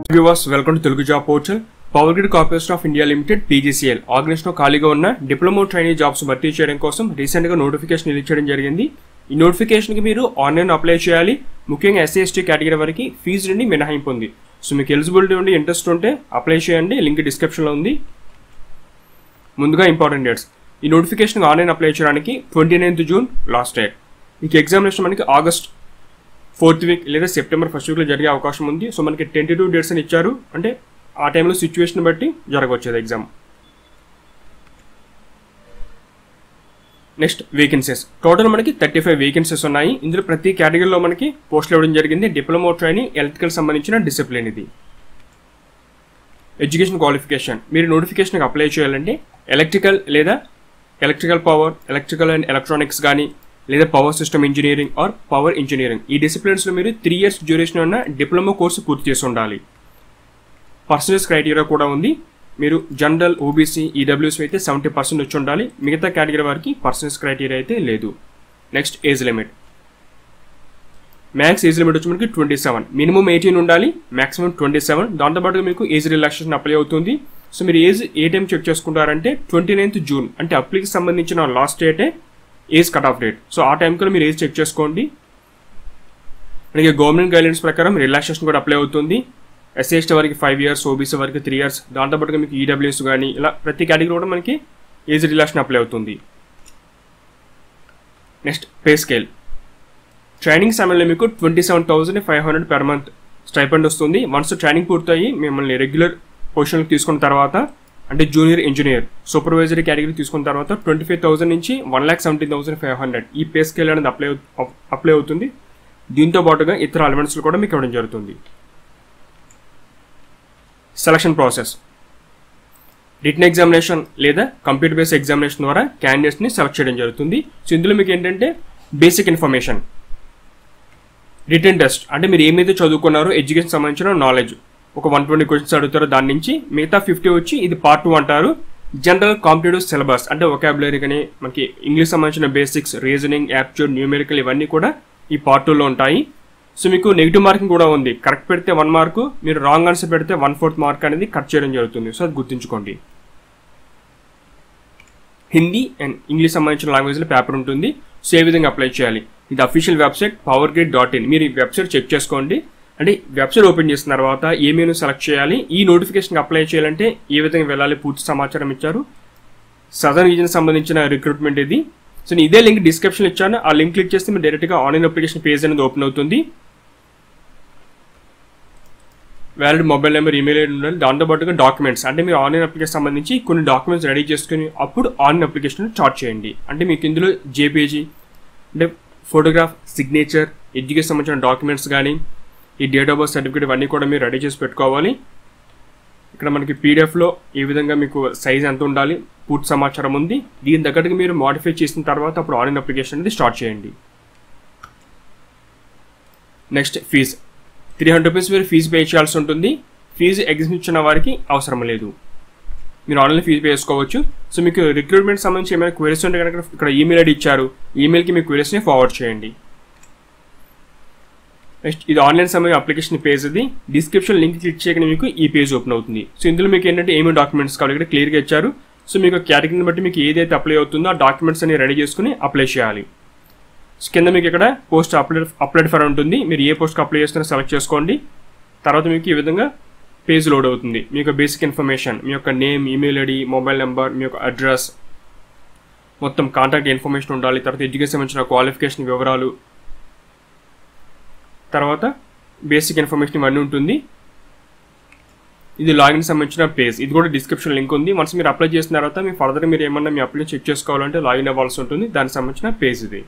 viewers welcome to Telugu job portal power grid corporation of India limited PGCL organization ఖాళీగా ఉన్న diploma training jobs భర్తీ చేయడం కోసం రీసెంట్గా నోటిఫికేషన్ రిలీజ్ చేయడం జరిగింది ఈ నోటిఫికేషన్కి మీరు ఆన్లైన్ అప్లై చేయాలి ముఖ్యంగా ఎస్సీ ఎస్టీ కేటగిరీ వరకు ఫీజు నుండి మినహాయింపు ఉంది సో మీకు ఎలిజిబిలిటీ ఉండి ఇంట్రెస్ట్ ఉంటే అప్లై చేయండి లింక్ డిస్క్రిప్షన్లో ఉంది ముందుగా ఇంపార్టెంట్ డేట్స్ ఈ నోటిఫికేషన్ ఆన్లైన్ అప్లై చేయడానికి twenty ninth June last date మీకు ఎగ్జామినేషన్ మనకి ఆగస్ట్ ఫోర్త్ వీక్ లేదా సెప్టెంబర్ ఫస్ట్ వీక్లో జరిగే అవకాశం ఉంది సో మనకి ట్వంటీ టూ డేట్స్ అని ఇచ్చారు అంటే ఆ టైంలో సిచ్యువేషన్ బట్టి జరగవచ్చేది ఎగ్జామ్ నెక్స్ట్ వేకెన్సీస్ టోటల్ మనకి థర్టీ ఫైవ్ వేకెన్సీస్ ఉన్నాయి ఇందులో ప్రతి కేటగిరీలో మనకి పోస్టులు ఇవ్వడం జరిగింది డిప్లొమా ట్రైనింగ్ ఎలక్ట్రికల్ సంబంధించిన డిసిప్లిన్ ఇది ఎడ్యుకేషన్ క్వాలిఫికేషన్ మీరు నోటిఫికేషన్కి అప్లై చేయాలంటే ఎలక్ట్రికల్ లేదా electrical power electrical and electronics కానీ లేదా power system engineering or power engineering ఈ డిసిప్లిన్స్లో మీరు త్రీ ఇయర్స్ డ్యూరేషన్ ఉన్న డిప్లొమా కోర్సు పూర్తి చేసి ఉండాలి పర్సనల్స్ క్రైటీరియా కూడా ఉంది మీరు జనరల్ ఓబీసీ ఈడబ్ల్యూసీ అయితే సెవెంటీ పర్సెంట్ వచ్చి ఉండాలి మిగతా కేటగిరీ వారికి పర్సనల్స్ క్రైటీరియా అయితే లేదు next age limit max age limit వచ్చి మనకి ట్వంటీ సెవెన్ మినిమం ఎయిటీన్ ఉండాలి మాక్సిమం ట్వంటీ సెవెన్ దాంతోపాటు మీకు ఏజ్ రిలాక్సేషన్ అప్లై అవుతుంది సో మీరు ఏజ్ ఏ టైం చెక్ చేసుకుంటారంటే ట్వంటీ నైన్త్ జూన్ అంటే అప్లీకి సంబంధించిన లాస్ట్ డేటే age cut off date so ఆ టైంకి మీరు ఏజ్ చెక్ చేసుకోండి మనకి గవర్నమెంట్ గైడ్లైన్స్ ప్రకారం రిలాక్సేషన్ కూడా అప్లై అవుతుంది ఎస్సీఎస్టీ వరకు ఫైవ్ ఇయర్స్ ఓబీసీ వరకు త్రీ ఇయర్స్ దాంతోపాటుగా మీకు ఈడబ్ల్యూఎస్ కానీ ఇలా ప్రతి కేటగిరీ కూడా మనకి ఏజ్ రిలాక్షన్ అప్లై అవుతుంది నెక్స్ట్ పే స్కేల్ ట్రైనింగ్ సమయంలో మీకు twenty seven thousand five hundred per month stipend వస్తుంది వన్స్ ట్రైనింగ్ పూర్తయి మిమ్మల్ని రెగ్యులర్ పొజిషన్కి తీసుకున్న తర్వాత అంటే జూనియర్ ఇంజనీర్ సూపర్వైజరీ కేటగిరీ తీసుకున్న తర్వాత ట్వంటీ ఫైవ్ థౌసండ్ నుంచి one lakh seventeen thousand five hundred ఈ పే స్కేల్ అనేది అప్లై అప్లై అవుతుంది దీంతో పాటుగా ఇతర అలవెన్స్లు కూడా మీకు ఇవ్వడం జరుగుతుంది సెలక్షన్ ప్రాసెస్ రిటర్న్ ఎగ్జామినేషన్ లేదా కంప్యూటర్ బేస్డ్ ఎగ్జామినేషన్ ద్వారా క్యాండిడేట్స్ని సెలెక్ట్ చేయడం జరుగుతుంది సో ఇందులో మీకు ఏంటంటే బేసిక్ ఇన్ఫర్మేషన్ రిటర్న్ టెస్ట్ అంటే మీరు ఏమైతే చదువుకున్నారో ఎడ్యుకేషన్ సంబంధించిన నాలెడ్జ్ ఒక వన్ ట్వంటీ క్వశ్చన్స్ అడుగుతారో దాని నుంచి మిగతా ఫిఫ్టీ వచ్చి ఇది పార్ట్ టూ అంటారు జనరల్ కాంపిటేటివ్ సిలబస్ అంటే ఒకాబులరీ కానీ మనకి ఇంగ్లీష్ సంబంధించిన బేసిక్స్ రీజనింగ్ యాప్ట్యూడ్ న్యూమెరికల్ ఇవన్నీ కూడా ఈ పార్ట్ టూలో ఉంటాయి సో మీకు నెగిటివ్ మార్కింగ్ కూడా ఉంది కరెక్ట్ పెడితే వన్ మార్కు మీరు రాంగ్ ఆన్సర్ పెడితే వన్ ఫోర్త్ మార్క్ అనేది కట్ చేయడం జరుగుతుంది సో అది గుర్తుంచుకోండి హిందీ అండ్ ఇంగ్లీష్ సంబంధించిన లాంగ్వేజ్లో పేపర్ ఉంటుంది సో ఏ విధంగా అప్లై చేయాలి ఇది official website power grid dot in మీరు ఈ వెబ్సైట్ చెక్ చేసుకోండి అంటే వెబ్సైట్ ఓపెన్ చేసిన తర్వాత ఏ మెనూ సెలెక్ట్ చేయాలి ఈ నోటిఫికేషన్ అప్లై చేయాలంటే ఏ విధంగా వెళ్ళాలి పూర్తి సమాచారం ఇచ్చారు సదర్న్ రీజన్ సంబంధించిన రిక్రూట్మెంట్ ఇది సో నేను ఇదే లింక్ డిస్క్రిప్షన్ ఇచ్చాను ఆ లింక్ క్లిక్ చేస్తే మీరు డైరెక్ట్గా ఆన్లైన్ అప్లికేషన్ పేజ్ అనేది ఓపెన్ అవుతుంది valid mobile number email ID ఉండాలి దాంతోపాటుగా డాక్యుమెంట్స్ అంటే మీరు ఆన్లైన్ అప్లికేషన్ సంబంధించి కొన్ని డాక్యుమెంట్స్ రెడీ చేసుకుని అప్పుడు ఆన్లైన్ అప్లికేషన్ స్టార్ట్ చేయండి అంటే మీకు ఇందులో జేపీజీ అంటే ఫోటోగ్రాఫ్ సిగ్నేచర్ ఎడ్యుకేషన్ సంబంధించిన డాక్యుమెంట్స్ కానీ ఈ డేట్ ఆఫ్ బర్త్ సర్టిఫికేట్ ఇవన్నీ కూడా మీరు రెడీ చేసి పెట్టుకోవాలి ఇక్కడ మనకి పీడిఎఫ్లో ఏ విధంగా మీకు సైజ్ ఎంత ఉండాలి పూర్తి సమాచారం ఉంది దీని తగ్గట్టుగా మీరు మాడిఫై చేసిన తర్వాత అప్పుడు ఆన్లైన్ అప్లికేషన్ అనేది స్టార్ట్ చేయండి next fee three hundred rupees మీరు ఫీజు పే చేయాల్సి ఉంటుంది ఫీజు ఎగ్జిమ్ ఇచ్చిన వారికి అవసరం లేదు మీరు ఆన్లైన్ ఫీజు పే చేసుకోవచ్చు సో మీకు రిక్రూట్మెంట్ సంబంధించి ఏమైనా క్వైరీస్ ఉంటే కనుక ఇక్కడ ఈమెయిల్ ఐడి ఇచ్చారు ఈమెయిల్కి మీ క్వైరీస్ని ఫార్వర్డ్ చేయండి నెక్స్ట్ ఇది ఆన్లైన్ సమయం అప్లికేషన్ పేజ్ ఇది డిస్క్రిప్షన్ లింక్ క్లిక్ చేయగానే మీకు ఈ పేజ్ ఓపెన్ అవుతుంది సో ఇందులో మీకు ఏంటంటే ఏమేమి డాక్యుమెంట్స్ కావాలి ఇక్కడ క్లియర్గా ఇచ్చారు సో మీకు కేటగిరీని బట్టి మీకు ఏదైతే అప్లై అవుతుందో ఆ డాక్యుమెంట్స్ అన్ని రెడీ చేసుకుని అప్లై చేయాలి సో కింద మీకు ఇక్కడ పోస్ట్ అప్లోడ్ అప్లోడ్ ఫర్ ఉంటుంది మీరు ఏ పోస్ట్కి అప్లై చేస్తున్నా సెలెక్ట్ చేసుకోండి తర్వాత మీకు ఈ విధంగా పేజ్ లోడ్ అవుతుంది మీ యొక్క బేసిక్ ఇన్ఫర్మేషన్ మీ యొక్క name email ID mobile number మీ యొక్క అడ్రస్ మొత్తం కాంటాక్ట్ ఇన్ఫర్మేషన్ ఉండాలి తర్వాత ఎడ్యుకేషన్ సంబంధించిన క్వాలిఫికేషన్ వివరాలు తర్వాత బేసిక్ ఇన్ఫర్మేషన్ ఇవన్నీ ఉంటుంది ఇది లాగిన్ సంబంధించిన పేజ్ ఇది కూడా డిస్క్రిప్షన్ లింక్ ఉంది వన్స్ మీరు అప్లై చేసిన తర్వాత మీ ఫర్దర్ మీరు ఏమన్నా మీ అప్లై చెక్ చేసుకోవాలంటే లాగిన్ అవ్వాల్సి ఉంటుంది దానికి సంబంధించిన పేజ్ ఇది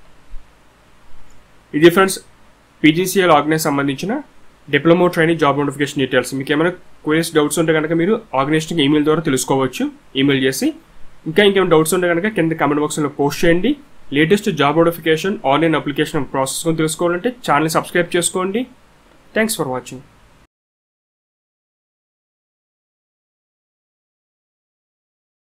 ఇది ఫ్రెండ్స్ పీజీసీఎల్ ఆర్గనైజ్ సంబంధించిన diploma training job notification details మీకు ఏమైనా క్వైరీస్ డౌట్స్ ఉంటే కనుక మీరు ఆర్గనైజేషన్కి ఈమెయిల్ ద్వారా తెలుసుకోవచ్చు ఈమెయిల్ చేసి ఇంకా ఇంకేమైనా డౌట్స్ ఉంటే కనుక కింద కామెంట్ బాక్స్లో పోస్ట్ చేయండి latest job notification online application process తెలుసుకోవాలంటే ఛానల్ సబ్స్క్రైబ్ చేసుకోండి థ్యాంక్స్ ఫర్ వాచింగ్